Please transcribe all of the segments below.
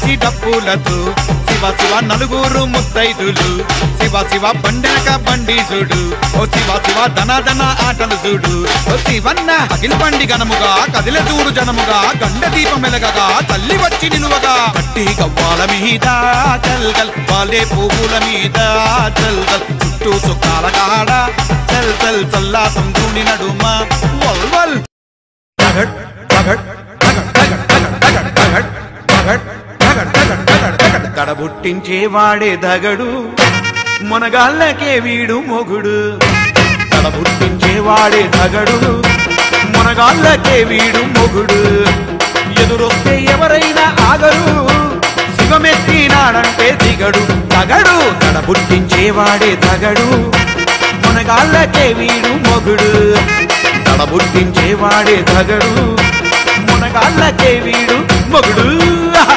చేసి డప్పులతో శివ శివ నలుగురు ముత్తైదులు శివ శివ బండెనక బండి చూడు ఓ శివ శివ ధన ధన ఆటలు చూడు ఓ శివన్న అఖిల బండి గనముగా కదిల చూడు జనముగా గండ దీపం వెలగగా తల్లి వచ్చి నిలువగా కట్టి గవ్వాల మీద చల్గల్ వాలే పువ్వుల మీద చల్గల్ చుట్టూ చుక్కాల కాడ చల్ చల్ చల్లాసం దూని నడుమ వల్ వల్ తగడ్ తగడ్ తగడ్ తగడ్ తగడ్ తగడ్ తగడ్ తగడ్ తగడ్ తగడ్ తగడ్ తడబుట్టించేవాడే దగడు మునగాళ్ళకే వీడు మొగుడు తడబుట్టించేవాడే దగడు మునగాళ్ళకే వీడు మొగుడు ఎదురొస్తే ఎవరైనా ఆగరు శివమెత్తినాడంటే దిగడు తగడు తడబుట్టించేవాడే దగడు మునగాళ్ళకే వీడు మొగుడు తడబుట్టించేవాడే దగడు మునగాళ్ళకే వీడు మొగుడు ఆహా!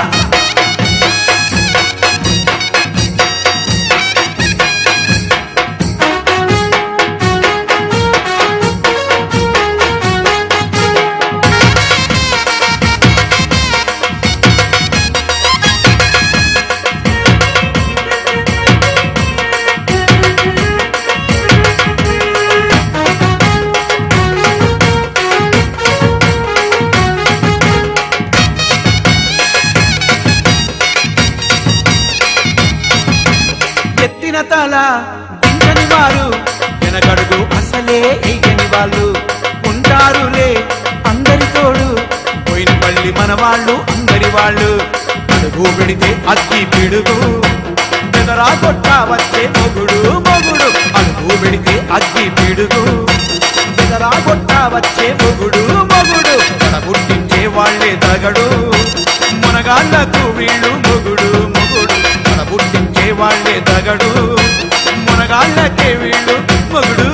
ఎత్తిన తల దించని వారు వెనకడుగు అసలే ఎయ్యని వాళ్ళు ఉంటారులే అందరి తోడు పోయిన పల్లి మన వాళ్ళు అందరి వాళ్ళు అడుగు పెడితే అగ్గి పిడుగు బెదరా కొట్ట వచ్చే మొగుడు మొగుడు అడుగు పెడితే అగ్గి పిడుగు బెదరా కొట్ట వచ్చే మొగుడు మొగుడు తన పుట్టించే వాళ్ళే తగడు మునగాళ్ళకు వీళ్ళు మొగుడు మొగుడు తన పుట్టించే వాళ్ళే తగడు మునగాళ్ళకే వీళ్ళు మొగుడు